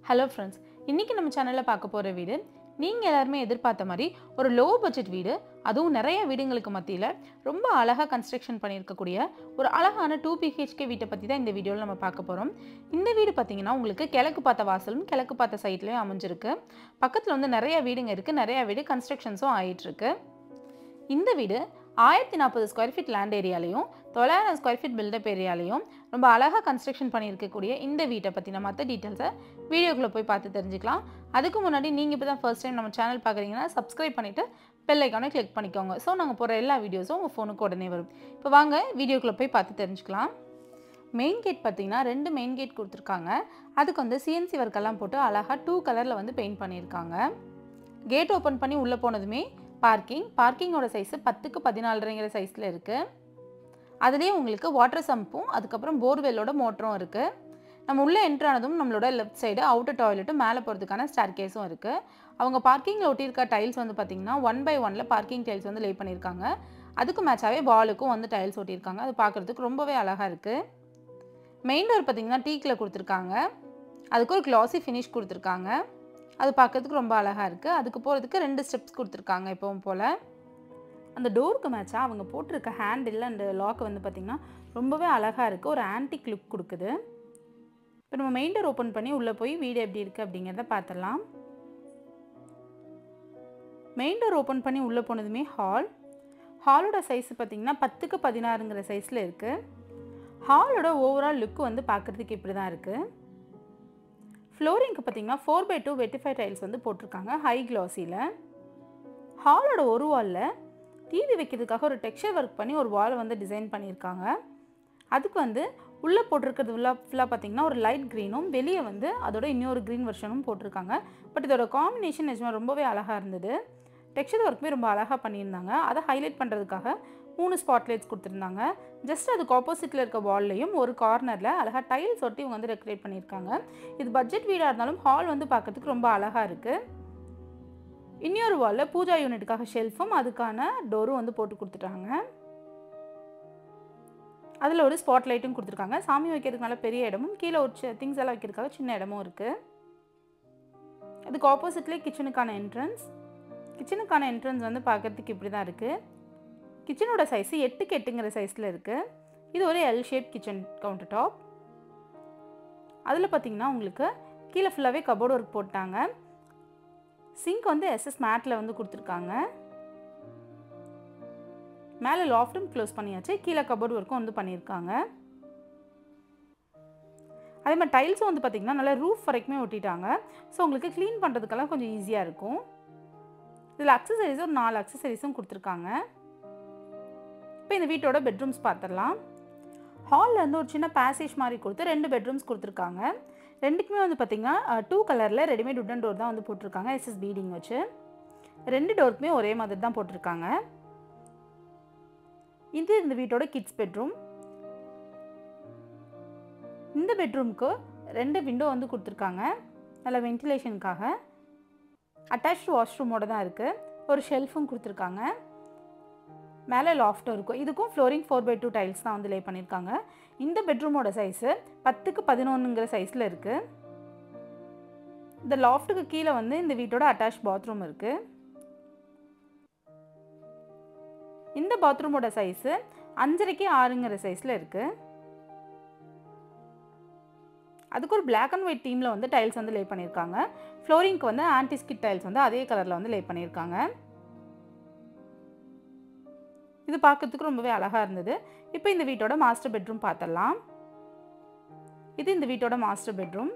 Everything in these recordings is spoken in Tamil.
ஹலோ ஃப்ரெண்ட்ஸ் இன்றைக்கி நம்ம சேனலில் பார்க்க போகிற வீடு நீங்கள் எல்லாருமே எதிர்பார்த்த மாதிரி ஒரு லோ பட்ஜெட் வீடு அதுவும் நிறைய வீடுங்களுக்கு மத்தியில் ரொம்ப அழகாக கன்ஸ்ட்ரக்ஷன் பண்ணியிருக்கக்கூடிய ஒரு அழகான டூ பிஹெச்கே வீட்டை பற்றி தான் இந்த வீடியோவில் நம்ம பார்க்க போகிறோம் இந்த வீடு பார்த்தீங்கன்னா உங்களுக்கு கிழக்கு பார்த்த வாசலும் கிழக்கு பார்த்த சைட்லேயும் அமைஞ்சிருக்கு பக்கத்தில் வந்து நிறைய வீடுங்க இருக்குது நிறைய வீடு கன்ஸ்ட்ரக்ஷன்ஸும் ஆயிட்டுருக்கு இந்த வீடு ஆயிரத்தி நாற்பது ஸ்கொயர் ஃபீட் லேண்ட் ஏரியாலையும் தொள்ளாயிரம் ஸ்கொயர் ஃபீட் பில்டப் ஏரியாலையும் ரொம்ப அழகாக கன்ஸ்ட்ரக்ஷன் பண்ணியிருக்கக்கூடிய இந்த வீட்டை பற்றின மற்ற டீட்டெயில்ஸை வீடியோக்குள்ளே போய் பார்த்து தெரிஞ்சுக்கலாம் அதுக்கு முன்னாடி நீங்கள் இப்போ தான் ஃபர்ஸ்ட் டைம் நம்ம சேனல் பார்க்குறீங்கன்னா சப்ஸ்கிரைப் பண்ணிவிட்டு பெல் ஐக்கானை கிளிக் பண்ணிக்கோங்க ஸோ நாங்கள் போகிற எல்லா வீடியோஸும் உங்கள் ஃபோனுக்கு உடனே வரும் இப்போ வாங்க வீடியோக்குள்ளே போய் பார்த்து தெரிஞ்சுக்கலாம் மெயின் கேட் பார்த்தீங்கன்னா ரெண்டு மெயின் கேட் கொடுத்துருக்காங்க அதுக்கு வந்து சிஎன்சி ஒர்க்கெல்லாம் போட்டு அழகாக டூ கலரில் வந்து பெயிண்ட் பண்ணியிருக்காங்க கேட் ஓப்பன் பண்ணி உள்ளே போனதுமே பார்க்கிங் பார்க்கிங்கோட சைஸு பத்துக்கு பதினாலரைங்கிற சைஸில் இருக்குது அதுலேயே உங்களுக்கு வாட்டர் சம்பும் அதுக்கப்புறம் போர்வெல்லோட மோட்டரும் இருக்குது நம்ம உள்ளே என்ட்ரு ஆனதும் நம்மளோட லெஃப்ட் சைடு அவுட்டர் டாய்லெட்டும் மேலே போகிறதுக்கான ஸ்டார் கேஸும் இருக்குது அவங்க பார்க்கிங்கில் ஒட்டியிருக்க டைல்ஸ் வந்து பார்த்திங்கன்னா ஒன் பை ஒனில் பார்க்கிங் டைல்ஸ் வந்து லே பண்ணியிருக்காங்க அதுக்கு மேட்சாகவே வாலுக்கும் வந்து டைல்ஸ் ஒட்டியிருக்காங்க அது பார்க்குறதுக்கு ரொம்பவே அழகாக இருக்குது மெயின் டோர் பார்த்திங்கன்னா டீக்கில் கொடுத்துருக்காங்க அதுக்கு ஒரு க்ளாஸி ஃபினிஷ் கொடுத்துருக்காங்க அது பார்க்கறதுக்கு ரொம்ப அழகாக இருக்குது அதுக்கு போகிறதுக்கு ரெண்டு ஸ்டெப்ஸ் கொடுத்துருக்காங்க எப்பவும் போல் அந்த டோருக்கு மேட்சாக அவங்க போட்டிருக்க ஹேண்டில் அந்த லாக் வந்து பார்த்திங்கன்னா ரொம்பவே அழகாக இருக்குது ஒரு ஆன்டிக் லுக் கொடுக்குது இப்போ நம்ம மெயின் டோர் ஓப்பன் பண்ணி உள்ளே போய் வீடு எப்படி இருக்குது அப்படிங்கிறத பார்த்துடலாம் மெயின் டோர் ஓப்பன் பண்ணி உள்ளே போனதுமே ஹால் ஹாலோட சைஸ் பார்த்திங்கன்னா பத்துக்கு பதினாறுங்கிற சைஸில் இருக்குது ஹாலோட ஓவரால் லுக்கு வந்து பார்க்குறதுக்கு இப்படி தான் இருக்குது ஃப்ளோரிங்க்கு பார்த்தீங்கன்னா four by two vitrified tiles வந்து போட்டிருக்காங்க ஹை க்ளாஸியில் ஹாலோட ஒரு வாலில் டிவி வைக்கிறதுக்காக ஒரு டெக்ஸ்சர் ஒர்க் பண்ணி ஒரு வாலை வந்து டிசைன் பண்ணியிருக்காங்க அதுக்கு வந்து உள்ளே போட்டிருக்கிறது ஃபுல்லாக ஃபுல்லாக பார்த்தீங்கன்னா ஒரு லைட் க்ரீனும் வெளியே வந்து அதோட இன்னொரு க்ரீன் வெர்ஷனும் போட்டிருக்காங்க பட் இதோட காம்பினேஷன் நிஜமாக ரொம்பவே அழகாக இருந்தது டெக்ஸ்சர் ஒர்க்குமே ரொம்ப அழகாக பண்ணியிருந்தாங்க அதை ஹைலைட் பண்ணுறதுக்காக மூணு ஸ்பாட்லைட்ஸ் கொடுத்துருந்தாங்க ஜஸ்ட் அதுக்கு ஆப்போசிட்டில் இருக்க வால்லையும் ஒரு கார்னரில் அழகாக டைல்ஸ் ஒட்டி இவங்க வந்து டெக்கரேட் பண்ணியிருக்காங்க இது பட்ஜெட் வீடாக இருந்தாலும் ஹால் வந்து பார்க்கறதுக்கு ரொம்ப அழகாக இருக்குது இன்னொரு வாலில் பூஜா யூனிட்டுக்காக ஷெல்ஃபும் அதுக்கான டோரும் வந்து போட்டு கொடுத்துட்டாங்க அதில் ஒரு ஸ்பாட் லைட்டும் கொடுத்துருக்காங்க சாமி வைக்கிறதுக்கு நல்ல பெரிய இடமும் கீழே ஒரு திங்ஸ் எல்லாம் வைக்கிறதுக்காக சின்ன இடமும் இருக்குது அதுக்கு ஆப்போசிட்லேயே கிச்சனுக்கான என்ட்ரன்ஸ் கிச்சனுக்கான என்ட்ரன்ஸ் வந்து பார்க்குறதுக்கு இப்படி தான் இருக்குது கிச்சனோட சைஸு எட்டுக்கு எட்டுங்கிற சைஸில் இருக்குது இது ஒரு L shape kitchen counter top அதில் பார்த்தீங்கன்னா உங்களுக்கு கீழே ஃபுல்லாகவே கபோர்டு ஒர்க் போட்டாங்க சிங்க் வந்து எஸ்எஸ் மேட்டில் வந்து கொடுத்துருக்காங்க மேலே லாஃப்ட்டும் க்ளோஸ் பண்ணியாச்சு கீழே கபோர்டு ஒர்க்கும் வந்து பண்ணியிருக்காங்க அதே மாதிரி டைல்ஸும் வந்து பார்த்திங்கன்னா நல்லா ரூஃப் வரைக்குமே ஒட்டிட்டாங்க ஸோ உங்களுக்கு க்ளீன் பண்ணுறதுக்கெல்லாம் கொஞ்சம் ஈஸியாக இருக்கும் இதில் அக்சசரிஸ் ஒரு நாலு அக்சசரிஸும் கொடுத்துருக்காங்க இப்போ இந்த வீட்டோட பெட்ரூம்ஸ் பார்த்துடலாம் ஹாலில் வந்து ஒரு சின்ன பேசேஜ் மாதிரி கொடுத்து ரெண்டு பெட்ரூம்ஸ் கொடுத்துருக்காங்க ரெண்டுக்குமே வந்து பார்த்திங்கன்னா டூ கலரில் ரெடிமேட் உட்டன் டோர் தான் வந்து போட்டிருக்காங்க எஸ்எஸ் பீடிங் வச்சு ரெண்டு டோருக்குமே ஒரே மாதிரி தான் போட்டிருக்காங்க இது இந்த வீட்டோட கிட்ஸ் பெட்ரூம் இந்த பெட்ரூம்க்கு ரெண்டு விண்டோ வந்து கொடுத்துருக்காங்க நல்ல வென்டிலேஷனுக்காக அட்டாச் வாஷ்ரூமோட தான் இருக்குது ஒரு ஷெல்ஃபும் கொடுத்துருக்காங்க மேலே லாஃப்ட்டும் இருக்கும் இதுக்கும் flooring four by two tiles தான் வந்து லே பண்ணியிருக்காங்க இந்த பெட்ரூமோட சைஸு பத்துக்கு பதினொன்றுங்கிற சைஸில் இருக்குது இந்த லாஃப்ட்டுக்கு கீழே வந்து இந்த வீட்டோட அட்டாச் பாத்ரூம் இருக்குது இந்த பாத்ரூமோட சைஸு அஞ்சரைக்கு ஆறுங்கிற சைஸில் இருக்குது அதுக்கு ஒரு பிளாக் அண்ட் ஒயிட் தீமில் வந்து டைல்ஸ் வந்து லே பண்ணியிருக்காங்க ஃப்ளோரிங்க்கு வந்து ஆன்டிஸ்கிட் டைல்ஸ் வந்து அதே கலரில் வந்து லே பண்ணியிருக்காங்க இது பார்க்கறதுக்கு ரொம்பவே அழகாக இருந்தது இப்போ இந்த வீட்டோட மாஸ்டர் பெட்ரூம் பார்த்துடலாம் இது இந்த வீட்டோட மாஸ்டர் பெட்ரூம்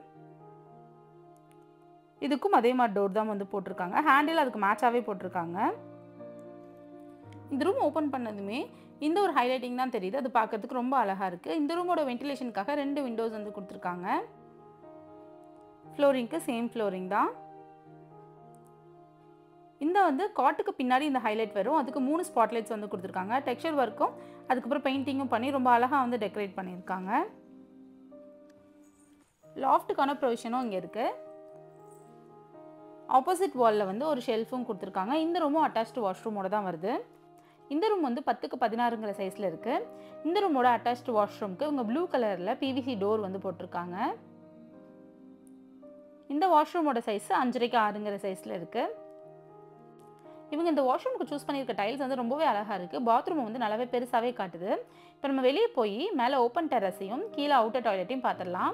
இதுக்கும் அதே மாதிரி டோர் தான் வந்து போட்டிருக்காங்க ஹேண்டில் அதுக்கு மேட்சாகவே போட்டிருக்காங்க இந்த ரூம் ஓப்பன் பண்ணதுமே இந்த ஒரு ஹைலைட்டிங் தான் தெரியுது அது பார்க்கறதுக்கு ரொம்ப அழகாக இருக்குது இந்த ரூமோட வென்டிலேஷனுக்காக ரெண்டு விண்டோஸ் வந்து கொடுத்துருக்காங்க ஃப்ளோரிங்க்கு சேம் ஃப்ளோரிங் தான் இந்த வந்து காட்டுக்கு பின்னாடி இந்த ஹைலைட் வரும் அதுக்கு மூணு ஸ்பாட்லைட்ஸ் வந்து கொடுத்துருக்காங்க டெக்ஸ்சர் ஒர்க்கும் அதுக்கப்புறம் பெயிண்டிங்கும் பண்ணி ரொம்ப அழகாக வந்து டெக்கரேட் பண்ணியிருக்காங்க லாஃப்ட்டுக்கான ப்ரொவிஷனும் இங்கே இருக்குது ஆப்போசிட் வாலில் வந்து ஒரு ஷெல்ஃபும் கொடுத்துருக்காங்க இந்த ரூமும் அட்டாச்டு வாஷ்ரூமோட தான் வருது இந்த ரூம் வந்து பத்துக்கு பதினாறுங்கிற சைஸில் இருக்குது இந்த ரூமோட அட்டாச்டு வாஷ்ரூம்க்கு இவங்க ப்ளூ கலரில் பிவிசி டோர் வந்து போட்டிருக்காங்க இந்த வாஷ்ரூமோட சைஸ் அஞ்சரைக்கு ஆறுங்கிற சைஸில் இருக்குது இவங்க இந்த வாஷ்ரூமுக்கு சூஸ் பண்ணியிருக்க டைல்ஸ் வந்து ரொம்பவே அழகாக இருக்குது பாத்ரூம் வந்து நல்லாவே பெருசாகவே காட்டுது இப்போ நம்ம வெளியே போய் மேலே ஓப்பன் டெரஸையும் கீழே அவுட்டர் டாய்லெட்டையும் பார்த்துடலாம்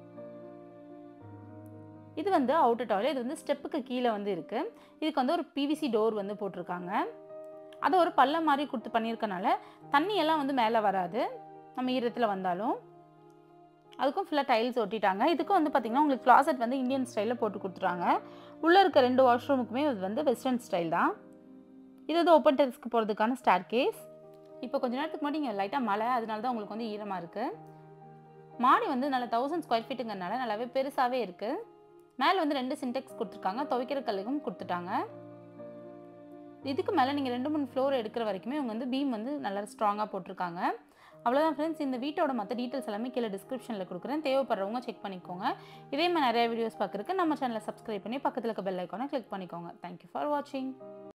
இது வந்து அவுட்டர் டாய்லெட் இது வந்து ஸ்டெப்புக்கு கீழே வந்து இருக்குது இதுக்கு வந்து ஒரு பிவிசி டோர் வந்து போட்டிருக்காங்க அதை ஒரு பள்ளம் மாதிரி கொடுத்து பண்ணியிருக்கனால தண்ணி எல்லாம் வந்து மேலே வராது நம்ம ஈரத்தில் வந்தாலும் அதுக்கும் ஃபுல்லாக டைல்ஸ் ஒட்டிட்டாங்க இதுக்கும் வந்து பார்த்திங்கன்னா உங்களுக்கு கிளாசெட் வந்து இந்தியன் ஸ்டைலில் போட்டு கொடுத்துறாங்க உள்ளே இருக்க ரெண்டு வாஷ்ரூமுக்குமே இது வந்து வெஸ்டர்ன் ஸ்டைல் தான் இது வந்து ஓப்பன் டெரஸ்க்கு போகிறதுக்கான ஸ்டார் கேஸ் இப்போ கொஞ்ச நேரத்துக்கு முன்னாடி இங்கே லைட்டாக மழை அதனால தான் உங்களுக்கு வந்து ஈரமாக இருக்குது மாடி வந்து நல்ல தௌசண்ட் ஸ்கொயர் ஃபீட்டுங்கிறனால நல்லாவே பெருசாகவே இருக்குது மேலே வந்து ரெண்டு சின்டெக்ஸ் கொடுத்துருக்காங்க துவைக்கிற கல்லுக்கும் கொடுத்துட்டாங்க இதுக்கு மேலே நீங்கள் ரெண்டு மூணு ஃப்ளோர் எடுக்கிற வரைக்குமே இவங்க வந்து பீம் வந்து நல்லா ஸ்ட்ராங்காக போட்டிருக்காங்க அவ்வளோதான் ஃப்ரெண்ட்ஸ் இந்த வீட்டோட மற்ற டீட்டெயில்ஸ் எல்லாமே கீழே டிஸ்கிரிப்ஷனில் கொடுக்குறேன் தேவைப்படுறவங்க செக் பண்ணிக்கோங்க இதே மாதிரி நிறைய வீடியோஸ் பார்க்குறதுக்கு நம்ம சேனலை சப்ஸ்கிரைப் பண்ணி பக்கத்தில் இருக்க பெல் ஐக்கானை கிளிக் பண்ணிக்கோங்க தேங்க்யூ ஃபார் வாட்சிங்